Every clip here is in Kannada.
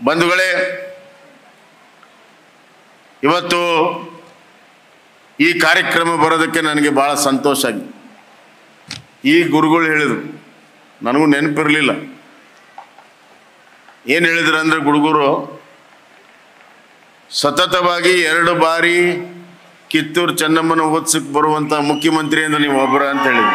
ಬಂಧುಗಳೇ ಇವತ್ತು ಈ ಕಾರ್ಯಕ್ರಮ ಬರೋದಕ್ಕೆ ನನಗೆ ಭಾಳ ಸಂತೋಷ ಆಗಿದೆ ಈ ಗುರುಗಳು ಹೇಳಿದರು ನನಗೂ ನೆನಪಿರಲಿಲ್ಲ ಏನು ಹೇಳಿದ್ರು ಅಂದರೆ ಗುಡುಗರು ಸತತವಾಗಿ ಎರಡು ಬಾರಿ ಕಿತ್ತೂರು ಚೆನ್ನಮ್ಮನ ಓದಿಸಕ್ಕೆ ಬರುವಂಥ ಮುಖ್ಯಮಂತ್ರಿ ಅಂದ್ರೆ ನೀವು ಒಬ್ಬರ ಅಂತ ಹೇಳಿದ್ರು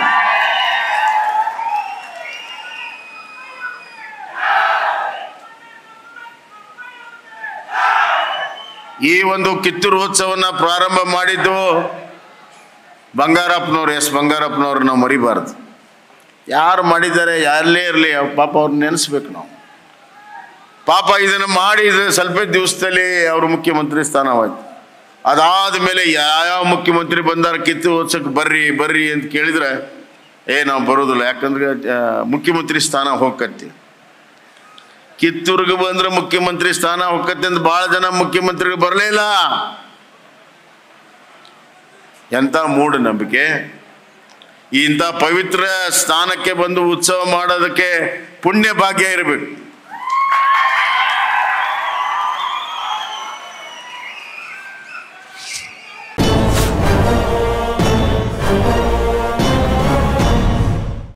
ಈ ಒಂದು ಕಿತ್ತೂರು ಉತ್ಸವನ ಪ್ರಾರಂಭ ಮಾಡಿದ್ದು ಬಂಗಾರಪ್ಪನವ್ರು ಎಸ್ ಬಂಗಾರಪ್ಪನವ್ರು ನಾವು ಮರಿಬಾರ್ದು ಯಾರು ಮಾಡಿದ್ದಾರೆ ಯಾರಲ್ಲೇ ಇರಲಿ ಪಾಪ ಅವ್ರನ್ನ ನೆನೆಸ್ಬೇಕು ನಾವು ಪಾಪ ಇದನ್ನು ಮಾಡಿ ಇದು ಸ್ವಲ್ಪ ದಿವಸದಲ್ಲಿ ಅವರು ಮುಖ್ಯಮಂತ್ರಿ ಸ್ಥಾನವಾಯ್ತು ಅದಾದ ಮೇಲೆ ಯಾವ ಮುಖ್ಯಮಂತ್ರಿ ಬಂದಾರ ಕಿತ್ತೂರು ಉತ್ಸವಕ್ಕೆ ಬರ್ರಿ ಬರ್ರಿ ಅಂತ ಕೇಳಿದ್ರೆ ಏ ನಾವು ಬರೋದಿಲ್ಲ ಯಾಕಂದ್ರೆ ಆ, ಮುಖ್ಯಮಂತ್ರಿ ಸ್ಥಾನ ಹೋಗತ್ತಿ ಕಿತ್ತೂರಿಗೆ ಬಂದ್ರೆ ಮುಖ್ಯಮಂತ್ರಿ ಸ್ಥಾನ ಹೋಗತ್ತೆ ಅಂತ ಭಾಳ ಜನ ಮುಖ್ಯಮಂತ್ರಿಗೆ ಬರಲೇ ಇಲ್ಲ ಎಂಥ ಮೂಢನಂಬಿಕೆ ಇಂಥ ಪವಿತ್ರ ಸ್ಥಾನಕ್ಕೆ ಬಂದು ಉತ್ಸವ ಮಾಡೋದಕ್ಕೆ ಪುಣ್ಯ ಭಾಗ್ಯ ಇರಬೇಕು